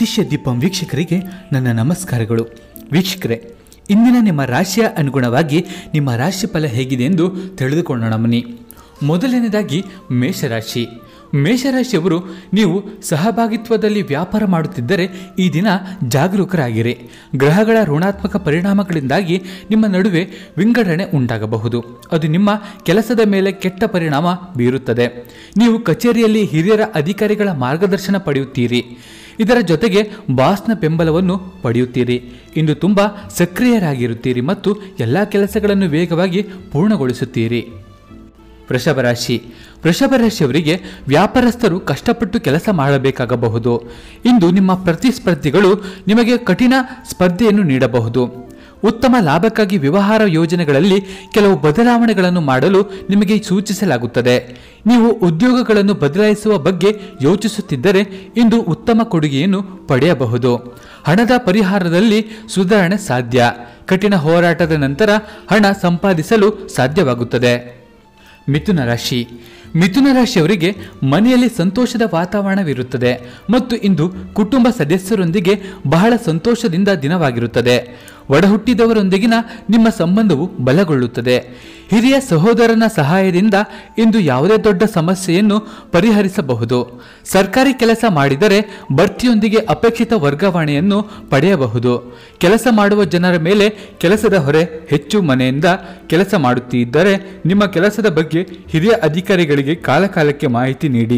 ಜ್ಯೋತಿಷ್ಯ ದೀಪಂ ವೀಕ್ಷಕರಿಗೆ ನನ್ನ ನಮಸ್ಕಾರಗಳು ವೀಕ್ಷಕರೇ ಇಂದಿನ ನಿಮ್ಮ ರಾಶಿಯ ಅನುಗುಣವಾಗಿ ನಿಮ್ಮ ರಾಶಿ ಫಲ ಹೇಗಿದೆ ಎಂದು ತಿಳಿದುಕೊಳ್ಳೋಣ ಬನ್ನಿ ಮೊದಲನೇದಾಗಿ ಮೇಷರಾಶಿ ಮೇಷರಾಶಿಯವರು ನೀವು ಸಹಭಾಗಿತ್ವದಲ್ಲಿ ವ್ಯಾಪಾರ ಮಾಡುತ್ತಿದ್ದರೆ ಈ ದಿನ ಜಾಗರೂಕರಾಗಿರಿ ಗ್ರಹಗಳ ಋಣಾತ್ಮಕ ಪರಿಣಾಮಗಳಿಂದಾಗಿ ನಿಮ್ಮ ನಡುವೆ ವಿಂಗಡಣೆ ಉಂಟಾಗಬಹುದು ಅದು ನಿಮ್ಮ ಕೆಲಸದ ಮೇಲೆ ಕೆಟ್ಟ ಪರಿಣಾಮ ಬೀರುತ್ತದೆ ನೀವು ಕಚೇರಿಯಲ್ಲಿ ಹಿರಿಯರ ಅಧಿಕಾರಿಗಳ ಮಾರ್ಗದರ್ಶನ ಪಡೆಯುತ್ತೀರಿ ಇದರ ಜೊತೆಗೆ ಬಾಸ್ನ ಬೆಂಬಲವನ್ನು ಪಡೆಯುತ್ತೀರಿ ಇಂದು ತುಂಬ ಸಕ್ರಿಯರಾಗಿರುತ್ತೀರಿ ಮತ್ತು ಎಲ್ಲ ಕೆಲಸಗಳನ್ನು ವೇಗವಾಗಿ ಪೂರ್ಣಗೊಳಿಸುತ್ತೀರಿ ವೃಷಭ ರಾಶಿ ವೃಷಭ ರಾಶಿಯವರಿಗೆ ವ್ಯಾಪಾರಸ್ಥರು ಕಷ್ಟಪಟ್ಟು ಕೆಲಸ ಮಾಡಬೇಕಾಗಬಹುದು ಇಂದು ನಿಮ್ಮ ಪ್ರತಿಸ್ಪರ್ಧಿಗಳು ನಿಮಗೆ ಕಠಿಣ ಸ್ಪರ್ಧೆಯನ್ನು ನೀಡಬಹುದು ಉತ್ತಮ ಲಾಭಕ್ಕಾಗಿ ವ್ಯವಹಾರ ಯೋಜನೆಗಳಲ್ಲಿ ಕೆಲವು ಬದಲಾವಣೆಗಳನ್ನು ಮಾಡಲು ನಿಮಗೆ ಸೂಚಿಸಲಾಗುತ್ತದೆ ನೀವು ಉದ್ಯೋಗಗಳನ್ನು ಬದಲಾಯಿಸುವ ಬಗ್ಗೆ ಯೋಚಿಸುತ್ತಿದ್ದರೆ ಇಂದು ಉತ್ತಮ ಕೊಡುಗೆಯನ್ನು ಪಡೆಯಬಹುದು ಹಣದ ಪರಿಹಾರದಲ್ಲಿ ಸುಧಾರಣೆ ಸಾಧ್ಯ ಕಠಿಣ ಹೋರಾಟದ ನಂತರ ಹಣ ಸಂಪಾದಿಸಲು ಸಾಧ್ಯವಾಗುತ್ತದೆ ಮಿಥುನ ರಾಶಿ ಮಿಥುನ ರಾಶಿಯವರಿಗೆ ಮನೆಯಲ್ಲಿ ಸಂತೋಷದ ವಾತಾವರಣವಿರುತ್ತದೆ ಮತ್ತು ಇಂದು ಕುಟುಂಬ ಸದಸ್ಯರೊಂದಿಗೆ ಬಹಳ ಸಂತೋಷದಿಂದ ದಿನವಾಗಿರುತ್ತದೆ ಒಡಹುಟ್ಟಿದವರೊಂದಿಗಿನ ನಿಮ್ಮ ಸಂಬಂಧವು ಬಲಗೊಳ್ಳುತ್ತದೆ ಹಿರಿಯ ಸಹೋದರನ ಸಹಾಯದಿಂದ ಇಂದು ಯಾವುದೇ ದೊಡ್ಡ ಸಮಸ್ಯೆಯನ್ನು ಪರಿಹರಿಸಬಹುದು ಸರ್ಕಾರಿ ಕೆಲಸ ಮಾಡಿದರೆ ಬಡ್ತಿಯೊಂದಿಗೆ ಅಪೇಕ್ಷಿತ ವರ್ಗಾವಣೆಯನ್ನು ಪಡೆಯಬಹುದು ಕೆಲಸ ಮಾಡುವ ಜನರ ಮೇಲೆ ಕೆಲಸದ ಹೊರೆ ಹೆಚ್ಚು ಮನೆಯಿಂದ ಕೆಲಸ ಮಾಡುತ್ತಿದ್ದರೆ ನಿಮ್ಮ ಕೆಲಸದ ಬಗ್ಗೆ ಹಿರಿಯ ಅಧಿಕಾರಿಗಳಿಗೆ ಕಾಲಕಾಲಕ್ಕೆ ಮಾಹಿತಿ ನೀಡಿ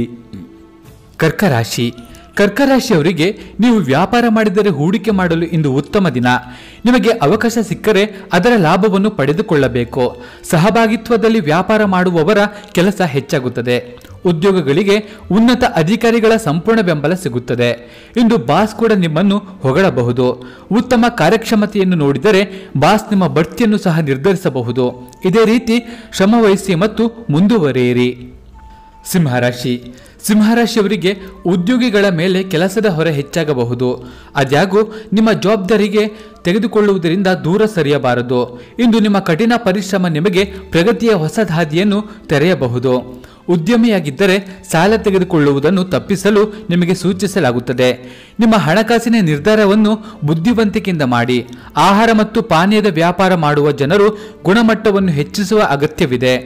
ಕರ್ಕರಾಶಿ ಕರ್ಕರಾಶಿಯವರಿಗೆ ನೀವು ವ್ಯಾಪಾರ ಮಾಡಿದರೆ ಹೂಡಿಕೆ ಮಾಡಲು ಇಂದು ಉತ್ತಮ ದಿನ ನಿಮಗೆ ಅವಕಾಶ ಸಿಕ್ಕರೆ ಅದರ ಲಾಭವನ್ನು ಪಡೆದುಕೊಳ್ಳಬೇಕು ಸಹಭಾಗಿತ್ವದಲ್ಲಿ ವ್ಯಾಪಾರ ಮಾಡುವವರ ಕೆಲಸ ಹೆಚ್ಚಾಗುತ್ತದೆ ಉದ್ಯೋಗಗಳಿಗೆ ಉನ್ನತ ಅಧಿಕಾರಿಗಳ ಸಂಪೂರ್ಣ ಬೆಂಬಲ ಸಿಗುತ್ತದೆ ಇಂದು ಬಾಸ್ ಕೂಡ ನಿಮ್ಮನ್ನು ಹೊಗಳಬಹುದು ಉತ್ತಮ ಕಾರ್ಯಕ್ಷಮತೆಯನ್ನು ನೋಡಿದರೆ ಬಾಸ್ ನಿಮ್ಮ ಬಡ್ತಿಯನ್ನು ಸಹ ನಿರ್ಧರಿಸಬಹುದು ಇದೇ ರೀತಿ ಶ್ರಮವಹಿಸಿ ಮತ್ತು ಮುಂದುವರಿಯಿರಿ ಸಿಂಹರಾಶಿ ಸಿಂಹರಾಶಿಯವರಿಗೆ ಉದ್ಯೋಗಿಗಳ ಮೇಲೆ ಕೆಲಸದ ಹೊರೆ ಹೆಚ್ಚಾಗಬಹುದು ಆದ್ಯಾಗೂ ನಿಮ್ಮ ಜವಾಬ್ದಾರಿಗೆ ತೆಗೆದುಕೊಳ್ಳುವುದರಿಂದ ದೂರ ಸರಿಯಬಾರದು ಇಂದು ನಿಮ್ಮ ಕಠಿಣ ಪರಿಶ್ರಮ ನಿಮಗೆ ಪ್ರಗತಿಯ ಹೊಸ ಹಾದಿಯನ್ನು ತೆರೆಯಬಹುದು ಉದ್ಯಮಿಯಾಗಿದ್ದರೆ ಸಾಲ ತೆಗೆದುಕೊಳ್ಳುವುದನ್ನು ತಪ್ಪಿಸಲು ನಿಮಗೆ ಸೂಚಿಸಲಾಗುತ್ತದೆ ನಿಮ್ಮ ಹಣಕಾಸಿನ ನಿರ್ಧಾರವನ್ನು ಬುದ್ಧಿವಂತಿಕೆಯಿಂದ ಮಾಡಿ ಆಹಾರ ಮತ್ತು ಪಾನೀಯದ ವ್ಯಾಪಾರ ಮಾಡುವ ಜನರು ಗುಣಮಟ್ಟವನ್ನು ಹೆಚ್ಚಿಸುವ ಅಗತ್ಯವಿದೆ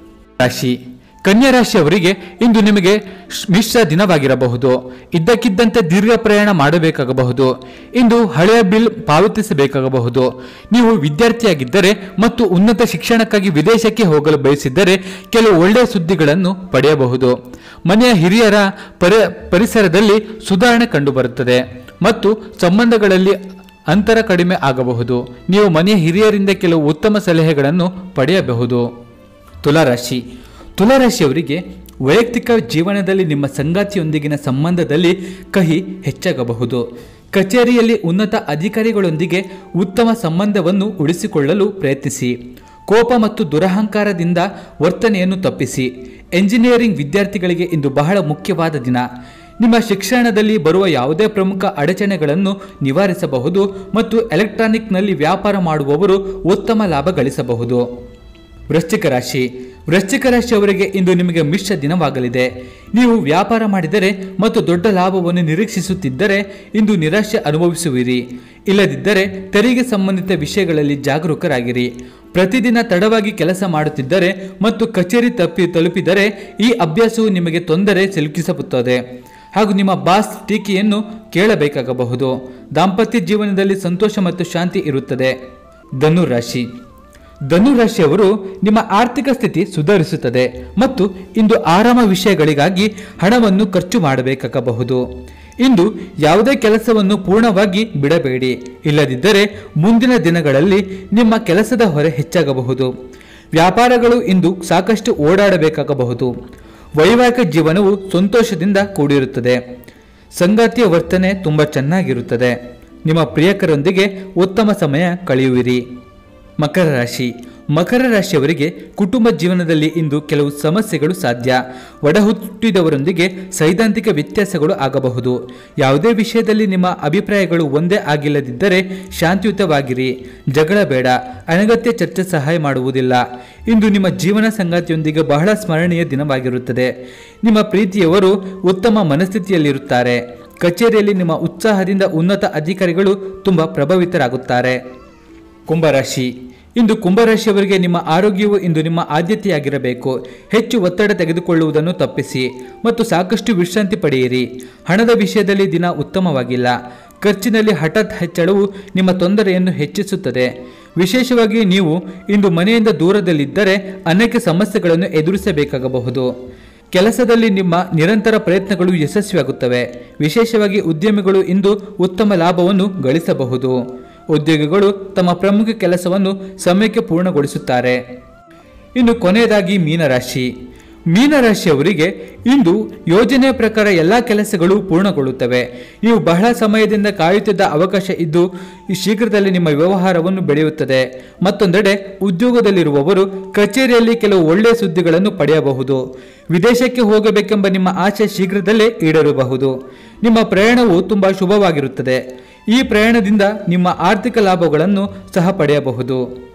ರಾಶಿ ಕನ್ಯಾ ರಾಶಿಯವರಿಗೆ ಇಂದು ನಿಮಗೆ ಶ್- ಮಿಶ್ರ ದಿನವಾಗಿರಬಹುದು ಇದ್ದಕ್ಕಿದ್ದಂತೆ ದೀರ್ಘ ಪ್ರಯಾಣ ಮಾಡಬೇಕಾಗಬಹುದು ಇಂದು ಹಳೆಯ ಬಿಲ್ ಪಾವತಿಸಬೇಕಾಗಬಹುದು ನೀವು ವಿದ್ಯಾರ್ಥಿಯಾಗಿದ್ದರೆ ಮತ್ತು ಉನ್ನತ ಶಿಕ್ಷಣಕ್ಕಾಗಿ ವಿದೇಶಕ್ಕೆ ಹೋಗಲು ಬಯಸಿದ್ದರೆ ಕೆಲವು ಒಳ್ಳೆಯ ಸುದ್ದಿಗಳನ್ನು ಪಡೆಯಬಹುದು ಮನೆಯ ಹಿರಿಯರ ಪರಿ ಪರಿಸರದಲ್ಲಿ ಸುಧಾರಣೆ ಕಂಡುಬರುತ್ತದೆ ಮತ್ತು ಸಂಬಂಧಗಳಲ್ಲಿ ಅಂತರ ಕಡಿಮೆ ಆಗಬಹುದು ನೀವು ಮನೆಯ ಹಿರಿಯರಿಂದ ಕೆಲವು ಉತ್ತಮ ಸಲಹೆಗಳನ್ನು ಪಡೆಯಬಹುದು ತುಲಾರಾಶಿ ತುಲಾರಾಶಿಯವರಿಗೆ ವೈಯಕ್ತಿಕ ಜೀವನದಲ್ಲಿ ನಿಮ್ಮ ಸಂಗಾತಿಯೊಂದಿಗಿನ ಸಂಬಂಧದಲ್ಲಿ ಕಹಿ ಹೆಚ್ಚಾಗಬಹುದು ಕಚೇರಿಯಲ್ಲಿ ಉನ್ನತ ಅಧಿಕಾರಿಗಳೊಂದಿಗೆ ಉತ್ತಮ ಸಂಬಂಧವನ್ನು ಉಳಿಸಿಕೊಳ್ಳಲು ಪ್ರಯತ್ನಿಸಿ ಕೋಪ ಮತ್ತು ದುರಹಂಕಾರದಿಂದ ವರ್ತನೆಯನ್ನು ತಪ್ಪಿಸಿ ಎಂಜಿನಿಯರಿಂಗ್ ವಿದ್ಯಾರ್ಥಿಗಳಿಗೆ ಇಂದು ಬಹಳ ಮುಖ್ಯವಾದ ದಿನ ನಿಮ್ಮ ಶಿಕ್ಷಣದಲ್ಲಿ ಬರುವ ಯಾವುದೇ ಪ್ರಮುಖ ಅಡಚಣೆಗಳನ್ನು ನಿವಾರಿಸಬಹುದು ಮತ್ತು ಎಲೆಕ್ಟ್ರಾನಿಕ್ನಲ್ಲಿ ವ್ಯಾಪಾರ ಮಾಡುವವರು ಉತ್ತಮ ಲಾಭ ಗಳಿಸಬಹುದು ವೃಶ್ಚಿಕ ರಾಶಿ ವೃಶ್ಚಿಕ ರಾಶಿಯವರಿಗೆ ಇಂದು ನಿಮಗೆ ಮಿಶ್ರ ದಿನವಾಗಲಿದೆ ನೀವು ವ್ಯಾಪಾರ ಮಾಡಿದರೆ ಮತ್ತು ದೊಡ್ಡ ಲಾಭವನ್ನು ನಿರೀಕ್ಷಿಸುತ್ತಿದ್ದರೆ ಇಂದು ನಿರಾಶೆ ಅನುಭವಿಸುವಿರಿ ಇಲ್ಲದಿದ್ದರೆ ತೆರಿಗೆ ಸಂಬಂಧಿತ ವಿಷಯಗಳಲ್ಲಿ ಜಾಗರೂಕರಾಗಿರಿ ಪ್ರತಿದಿನ ತಡವಾಗಿ ಕೆಲಸ ಮಾಡುತ್ತಿದ್ದರೆ ಮತ್ತು ಕಚೇರಿ ತಪ್ಪಿ ತಲುಪಿದರೆ ಈ ಅಭ್ಯಾಸವು ನಿಮಗೆ ತೊಂದರೆ ಸಿಲುಕಿಸುತ್ತದೆ ಹಾಗೂ ನಿಮ್ಮ ಬಾಸ್ ಟೀಕೆಯನ್ನು ಕೇಳಬೇಕಾಗಬಹುದು ದಾಂಪತ್ಯ ಜೀವನದಲ್ಲಿ ಸಂತೋಷ ಮತ್ತು ಶಾಂತಿ ಇರುತ್ತದೆ ಧನು ರಾಶಿ ಧನು ರಾಶಿಯವರು ನಿಮ್ಮ ಆರ್ಥಿಕ ಸ್ಥಿತಿ ಸುಧಾರಿಸುತ್ತದೆ ಮತ್ತು ಇಂದು ಆರಾಮ ವಿಷಯಗಳಿಗಾಗಿ ಹಣವನ್ನು ಖರ್ಚು ಮಾಡಬೇಕಾಗಬಹುದು ಇಂದು ಯಾವುದೇ ಕೆಲಸವನ್ನು ಪೂರ್ಣವಾಗಿ ಬಿಡಬೇಡಿ ಇಲ್ಲದಿದ್ದರೆ ಮುಂದಿನ ದಿನಗಳಲ್ಲಿ ನಿಮ್ಮ ಕೆಲಸದ ಹೊರೆ ಹೆಚ್ಚಾಗಬಹುದು ವ್ಯಾಪಾರಗಳು ಇಂದು ಸಾಕಷ್ಟು ಓಡಾಡಬೇಕಾಗಬಹುದು ವೈವಾಹಿಕ ಜೀವನವು ಸಂತೋಷದಿಂದ ಕೂಡಿರುತ್ತದೆ ಸಂಗಾತಿಯ ವರ್ತನೆ ತುಂಬ ಚೆನ್ನಾಗಿರುತ್ತದೆ ನಿಮ್ಮ ಪ್ರಿಯಕರೊಂದಿಗೆ ಉತ್ತಮ ಸಮಯ ಕಳೆಯುವಿರಿ ಮಕರ ರಾಶಿ ಮಕರ ರಾಶಿಯವರಿಗೆ ಕುಟುಂಬ ಜೀವನದಲ್ಲಿ ಇಂದು ಕೆಲವು ಸಮಸ್ಯೆಗಳು ಸಾಧ್ಯ ಒಡಹುಟ್ಟಿದವರೊಂದಿಗೆ ಸೈದ್ಧಾಂತಿಕ ವ್ಯತ್ಯಾಸಗಳು ಆಗಬಹುದು ಯಾವುದೇ ವಿಷಯದಲ್ಲಿ ನಿಮ್ಮ ಅಭಿಪ್ರಾಯಗಳು ಒಂದೇ ಆಗಿಲ್ಲದಿದ್ದರೆ ಶಾಂತಿಯುತವಾಗಿರಿ ಜಗಳ ಬೇಡ ಅನಗತ್ಯ ಚರ್ಚೆ ಸಹಾಯ ಮಾಡುವುದಿಲ್ಲ ಇಂದು ನಿಮ್ಮ ಜೀವನ ಸಂಗಾತಿಯೊಂದಿಗೆ ಬಹಳ ಸ್ಮರಣೀಯ ದಿನವಾಗಿರುತ್ತದೆ ನಿಮ್ಮ ಪ್ರೀತಿಯವರು ಉತ್ತಮ ಮನಸ್ಥಿತಿಯಲ್ಲಿರುತ್ತಾರೆ ಕಚೇರಿಯಲ್ಲಿ ನಿಮ್ಮ ಉತ್ಸಾಹದಿಂದ ಉನ್ನತ ಅಧಿಕಾರಿಗಳು ತುಂಬ ಪ್ರಭಾವಿತರಾಗುತ್ತಾರೆ ಕುಂಭರಾಶಿ ಇಂದು ಕುಂಭರಾಶಿಯವರಿಗೆ ನಿಮ್ಮ ಆರೋಗ್ಯವು ಇಂದು ನಿಮ್ಮ ಆದ್ಯತೆಯಾಗಿರಬೇಕು ಹೆಚ್ಚು ಒತ್ತಡ ತೆಗೆದುಕೊಳ್ಳುವುದನ್ನು ತಪ್ಪಿಸಿ ಮತ್ತು ಸಾಕಷ್ಟು ವಿಶ್ರಾಂತಿ ಪಡೆಯಿರಿ ಹಣದ ವಿಷಯದಲ್ಲಿ ದಿನ ಉತ್ತಮವಾಗಿಲ್ಲ ಖರ್ಚಿನಲ್ಲಿ ಹಠಾತ್ ಹೆಚ್ಚಳವು ನಿಮ್ಮ ತೊಂದರೆಯನ್ನು ಹೆಚ್ಚಿಸುತ್ತದೆ ವಿಶೇಷವಾಗಿ ನೀವು ಇಂದು ಮನೆಯಿಂದ ದೂರದಲ್ಲಿದ್ದರೆ ಅನೇಕ ಸಮಸ್ಯೆಗಳನ್ನು ಎದುರಿಸಬೇಕಾಗಬಹುದು ಕೆಲಸದಲ್ಲಿ ನಿಮ್ಮ ನಿರಂತರ ಪ್ರಯತ್ನಗಳು ಯಶಸ್ವಿಯಾಗುತ್ತವೆ ವಿಶೇಷವಾಗಿ ಉದ್ಯಮಿಗಳು ಇಂದು ಉತ್ತಮ ಲಾಭವನ್ನು ಗಳಿಸಬಹುದು ಉದ್ಯೋಗಿಗಳು ತಮ್ಮ ಪ್ರಮುಖ ಕೆಲಸವನ್ನು ಸಮಯಕ್ಕೆ ಪೂರ್ಣಗೊಳಿಸುತ್ತಾರೆ ಇನ್ನು ಕೊನೆಯದಾಗಿ ಮೀನರಾಶಿ ಮೀನರಾಶಿಯವರಿಗೆ ಇಂದು ಯೋಜನೆಯ ಪ್ರಕಾರ ಎಲ್ಲ ಕೆಲಸಗಳು ಪೂರ್ಣಗೊಳ್ಳುತ್ತವೆ ನೀವು ಬಹಳ ಸಮಯದಿಂದ ಕಾಯುತ್ತಿದ್ದ ಅವಕಾಶ ಇದ್ದು ಈ ಶೀಘ್ರದಲ್ಲೇ ನಿಮ್ಮ ವ್ಯವಹಾರವನ್ನು ಬೆಳೆಯುತ್ತದೆ ಮತ್ತೊಂದೆಡೆ ಉದ್ಯೋಗದಲ್ಲಿರುವವರು ಕಚೇರಿಯಲ್ಲಿ ಕೆಲವು ಒಳ್ಳೆಯ ಸುದ್ದಿಗಳನ್ನು ಪಡೆಯಬಹುದು ವಿದೇಶಕ್ಕೆ ಹೋಗಬೇಕೆಂಬ ನಿಮ್ಮ ಆಸೆ ಶೀಘ್ರದಲ್ಲೇ ಈಡೇರಬಹುದು ನಿಮ್ಮ ಪ್ರಯಾಣವು ತುಂಬ ಶುಭವಾಗಿರುತ್ತದೆ ಈ ಪ್ರಯಾಣದಿಂದ ನಿಮ್ಮ ಆರ್ಥಿಕ ಲಾಭಗಳನ್ನು ಸಹ ಪಡೆಯಬಹುದು